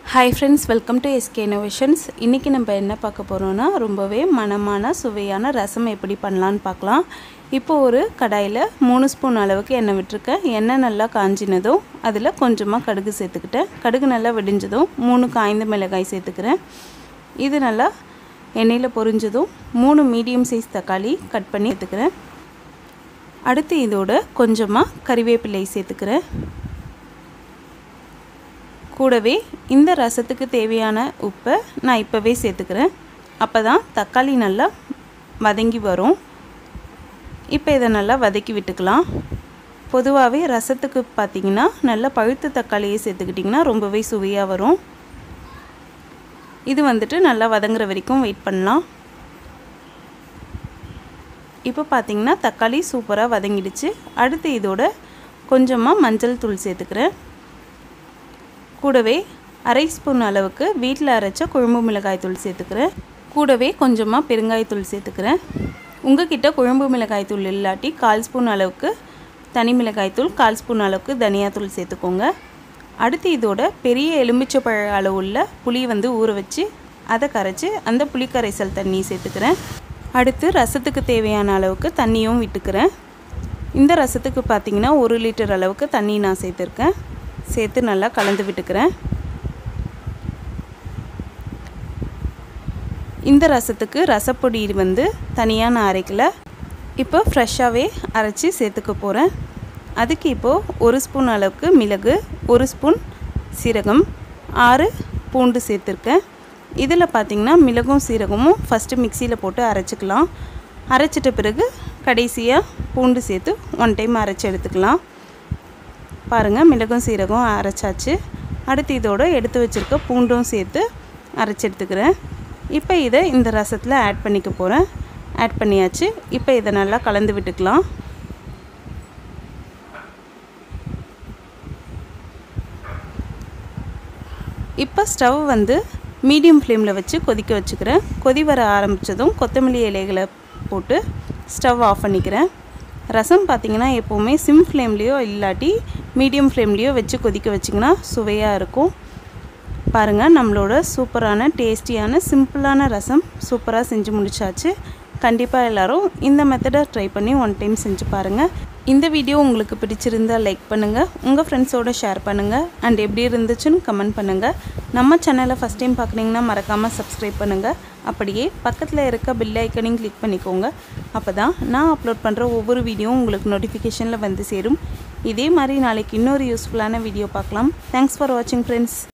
hi friends welcome to SK innovations இன்றைக்கி நம்ம என்ன பார்க்க போகிறோன்னா ரொம்பவே மனமான சுவையான ரசம் எப்படி பண்ணலான்னு பார்க்கலாம் இப்போ ஒரு கடாயில் மூணு ஸ்பூன் அளவுக்கு எண்ணெய் விட்டுருக்கேன் எண்ணெய் நல்லா காஞ்சினதும் அதில் கொஞ்சமாக கடுகு சேர்த்துக்கிட்டேன் கடுகு நல்லா வெடிஞ்சதும் மூணு காய்ந்த மிளகாய் சேர்த்துக்கிறேன் இது நல்லா எண்ணெயில் பொரிஞ்சதும் மூணு மீடியம் சைஸ் தக்காளி கட் பண்ணி சேர்த்துக்கிறேன் அடுத்து இதோட கொஞ்சமாக கறிவேப்பிலை சேர்த்துக்கிறேன் கூடவே இந்த ரசத்துக்கு தேவையான உப்பை நான் இப்போவே சேர்த்துக்கிறேன் அப்போ தான் தக்காளி நல்லா வதங்கி வரும் இப்போ இதை நல்லா வதக்கி விட்டுக்கலாம் பொதுவாகவே ரசத்துக்கு பார்த்திங்கன்னா நல்லா பழுத்த தக்காளியை சேர்த்துக்கிட்டிங்கன்னா ரொம்பவே சுவையாக வரும் இது வந்துட்டு நல்லா வதங்குற வரைக்கும் வெயிட் பண்ணலாம் இப்போ பார்த்திங்கன்னா தக்காளி சூப்பராக வதங்கிடுச்சு அடுத்து இதோட கொஞ்சமாக மஞ்சள் தூள் சேர்த்துக்கிறேன் கூடவே அரை ஸ்பூன் அளவுக்கு வீட்டில் அரைச்ச குழம்பு மிளகாய் தூள் சேர்த்துக்கிறேன் கூடவே கொஞ்சமாக பெருங்காயத்தூள் சேர்த்துக்கிறேன் உங்ககிட்ட குழம்பு மிளகாய் தூள் இல்லாட்டி கால் ஸ்பூன் அளவுக்கு தனி மிளகாய்த்தூள் கால் ஸ்பூன் அளவுக்கு தனியாத்தூள் சேர்த்துக்கோங்க அடுத்து இதோட பெரிய எலுமிச்சப்பழ அளவுள்ள புளி வந்து ஊற வச்சு அதை கரைச்சி அந்த புளிக்கரைசல் தண்ணி சேர்த்துக்கிறேன் அடுத்து ரசத்துக்கு தேவையான அளவுக்கு தண்ணியும் விட்டுக்கிறேன் இந்த ரசத்துக்கு பார்த்திங்கன்னா ஒரு லிட்டர் அளவுக்கு தண்ணி நான் சேர்த்துருக்கேன் சேர்த்து நல்லா கலந்து விட்டுக்கிறேன் இந்த ரசத்துக்கு ரசப்பொடி வந்து தனியாக நான் அரைக்கல இப்போ ஃப்ரெஷ்ஷாகவே அரைச்சி சேர்த்துக்க போகிறேன் அதுக்கு இப்போது ஒரு ஸ்பூன் அளவுக்கு மிளகு ஒரு ஸ்பூன் சீரகம் ஆறு பூண்டு சேர்த்துருக்கேன் இதில் பார்த்திங்கன்னா மிளகும் சீரகமும் ஃபஸ்ட்டு மிக்சியில் போட்டு அரைச்சிக்கலாம் அரைச்சிட்ட பிறகு கடைசியாக பூண்டு சேர்த்து ஒன் டைம் அரைச்சி எடுத்துக்கலாம் பாருங்கள் மிளகும் சீரகம் அரைச்சாச்சு அடுத்து இதோட எடுத்து வச்சுருக்க பூண்டும் சேர்த்து அரைச்சி எடுத்துக்கிறேன் இப்போ இதை இந்த ரசத்தில் ஆட் பண்ணிக்க போகிறேன் ஆட் பண்ணியாச்சு இப்போ இதை நல்லா கலந்து விட்டுக்கலாம் இப்போ ஸ்டவ் வந்து மீடியம் ஃப்ளேமில் வச்சு கொதிக்க வச்சுக்கிறேன் கொதி வர ஆரம்பித்ததும் கொத்தமல்லி இலைகளை போட்டு ஸ்டவ் ஆஃப் பண்ணிக்கிறேன் ரசம் பார்த்திங்கன்னா எப்போவுமே சிம் ஃப்ளேம்லேயோ இல்லாட்டி மீடியம் ஃப்ளேம்லேயோ வச்சு கொதிக்க வச்சிங்கன்னா சுவையாக இருக்கும் பாருங்கள் நம்மளோட சூப்பரான டேஸ்டியான சிம்பிளான ரசம் சூப்பராக செஞ்சு முடிச்சாச்சு கண்டிப்பாக எல்லோரும் இந்த மெத்தடை ட்ரை பண்ணி ஒன் டைம் செஞ்சு பாருங்கள் இந்த வீடியோ உங்களுக்கு பிடிச்சிருந்தால் லைக் பண்ணுங்கள் உங்கள் ஃப்ரெண்ட்ஸோடு ஷேர் பண்ணுங்கள் அண்ட் எப்படி இருந்துச்சுன்னு கமெண்ட் பண்ணுங்கள் நம்ம சேனலை ஃபஸ்ட் டைம் பார்க்குறீங்கன்னா மறக்காமல் சப்ஸ்கிரைப் பண்ணுங்கள் அப்படியே பக்கத்தில் இருக்க பில் ஐக்கனையும் கிளிக் பண்ணிக்கோங்க அப்போ தான் நான் அப்லோட் பண்ணுற ஒவ்வொரு வீடியோவும் உங்களுக்கு நோட்டிஃபிகேஷனில் வந்து சேரும் இதே மாதிரி நாளைக்கு இன்னொரு யூஸ்ஃபுல்லான வீடியோ பார்க்கலாம் தேங்க்ஸ் ஃபார் வாட்சிங் ஃப்ரெண்ட்ஸ்